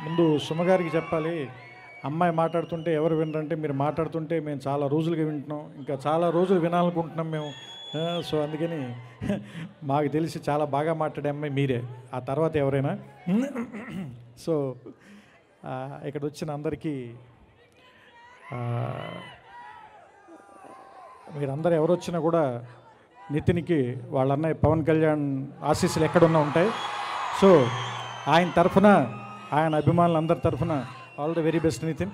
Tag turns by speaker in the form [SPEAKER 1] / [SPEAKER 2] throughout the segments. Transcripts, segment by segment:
[SPEAKER 1] ముందు సుమగారికి చెప్పాలి అమ్మాయి మాట్లాడుతుంటే ఎవరు వినరంటే మీరు మాట్లాడుతుంటే మేము చాలా రోజులుగా వింటున్నాం ఇంకా చాలా రోజులు వినాలనుకుంటున్నాం మేము ఆ, సో అందుకని మాకు తెలిసి చాలా బాగా మాట్లాడే అమ్మాయి మీరే ఆ తర్వాత ఎవరైనా సో ఆ, ఇక్కడ వచ్చిన అందరికీ ఆ, మీరందరూ ఎవరు వచ్చినా కూడా నితిన్కి వాళ్ళ అన్నయ్య పవన్ కళ్యాణ్ ఆశీస్సులు ఎక్కడున్నా ఉంటాయి సో ఆయన తరఫున ఆయన అభిమానులందరి తరఫున all the very best Nithin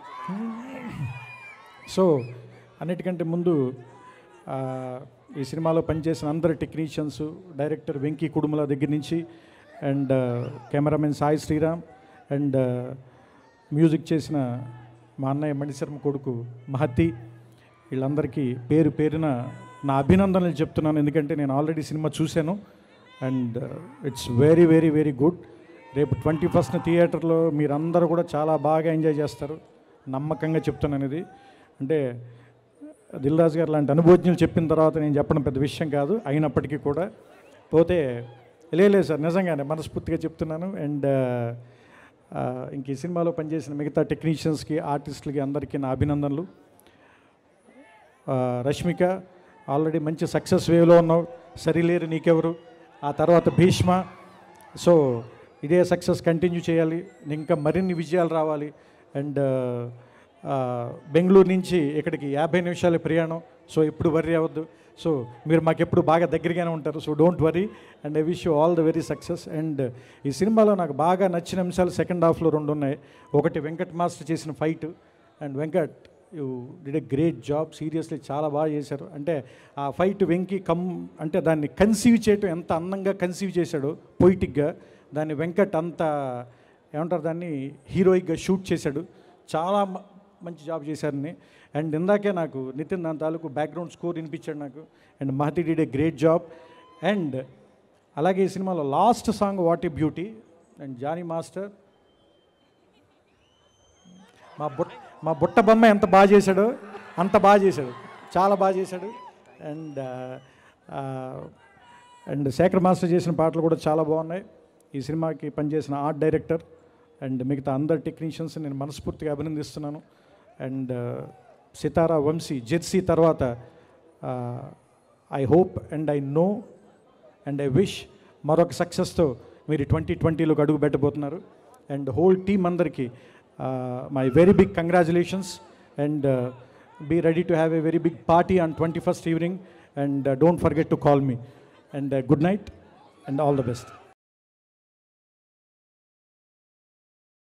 [SPEAKER 1] so అన్నిటికంటే ముందు ఆ, ఈ సినిమాలో పనిచేసిన అందరు టెక్నీషియన్స్ డైరెక్టర్ వెంకీ కుడుముల దగ్గర నుంచి and cameraman Sai Sriram and music చేసిన మా అన్నయ్య మణిశర్మ కొడుకు మహతి వీళ్ళందరికీ పేరు పేరున నా అభినందనలు చెప్తున్నాను ఎందుకంటే నేను ఆల్రెడీ సినిమా చూశాను and it's very very very good రేపు ట్వంటీ ఫస్ట్ థియేటర్లో మీరందరూ కూడా చాలా బాగా ఎంజాయ్ చేస్తారు నమ్మకంగా చెప్తున్నాను ఇది అంటే దిల్ రాజు గారు లాంటి అనుభవజ్ఞులు చెప్పిన తర్వాత నేను చెప్పడం పెద్ద విషయం కాదు అయినప్పటికీ కూడా పోతే లేదు సార్ నిజంగానే మనస్ఫూర్తిగా చెప్తున్నాను అండ్ ఇంక ఈ సినిమాలో పనిచేసిన మిగతా టెక్నీషియన్స్కి ఆర్టిస్టులకి అందరికీ నా అభినందనలు ఆ, రష్మిక ఆల్రెడీ మంచి సక్సెస్ వేవ్లో ఉన్నావు సరిలేరు నీకెవరు ఆ తర్వాత భీష్మ సో ఇదే సక్సెస్ కంటిన్యూ చేయాలి ఇంకా మరిన్ని విజయాలు రావాలి అండ్ బెంగళూరు నుంచి ఇక్కడికి యాభై నిమిషాల ప్రయాణం సో ఎప్పుడు వర్రీ అవ్వద్దు సో మీరు మాకు ఎప్పుడు బాగా దగ్గరగానే ఉంటారు so don't worry and I wish you all the very success and ఈ సినిమాలో నాకు బాగా నచ్చిన అంశాలు సెకండ్ హాఫ్లో రెండు ఉన్నాయి ఒకటి వెంకట్ మాస్టర్ చేసిన fight and Venkat you did a great job seriously చాలా బాగా చేశారు అంటే ఆ ఫైట్ వెంకి కమ్ అంటే దాన్ని కన్సీవ్ చేయటం ఎంత అందంగా కన్సీవ్ చేశాడో పొయిటిక్గా దాన్ని వెంకట్ అంత ఏమంటారు దాన్ని హీరోయిక్గా షూట్ చేశాడు చాలా మ- మంచి జాబ్ చేశారని అండ్ ఇందాకే నాకు నితిన్ దాని తాలూకు బ్యాక్గ్రౌండ్ స్కోర్ వినిపించాడు నాకు and Mahati did a great job and అలాగే ఈ సినిమాలో last song what a beauty and Jani master మా బుట్ట మా బుట్ట బొమ్మ ఎంత బాగా చేశాడో అంత బాగా చేశాడు చాలా బాగా చేశాడు అండ్ అండ్ శేఖర్ మాస్టర్ చేసిన పాటలు కూడా చాలా బాగున్నాయి ఈ సినిమాకి పనిచేసిన ఆర్ట్ డైరెక్టర్ అండ్ మిగతా అందరు టెక్నీషియన్స్ నేను మనస్ఫూర్తిగా అభినందిస్తున్నాను అండ్ సితారా వంశీ జెర్సీ తర్వాత I hope and I know and I wish మరొక సక్సెస్తో మీరు ట్వంటీ ట్వంటీలోకి అడుగు పెట్టబోతున్నారు అండ్ హోల్ టీమ్ అందరికీ my very big congratulations and be ready to have a very big party on twenty first evening and don't forget to call me and good night and all the best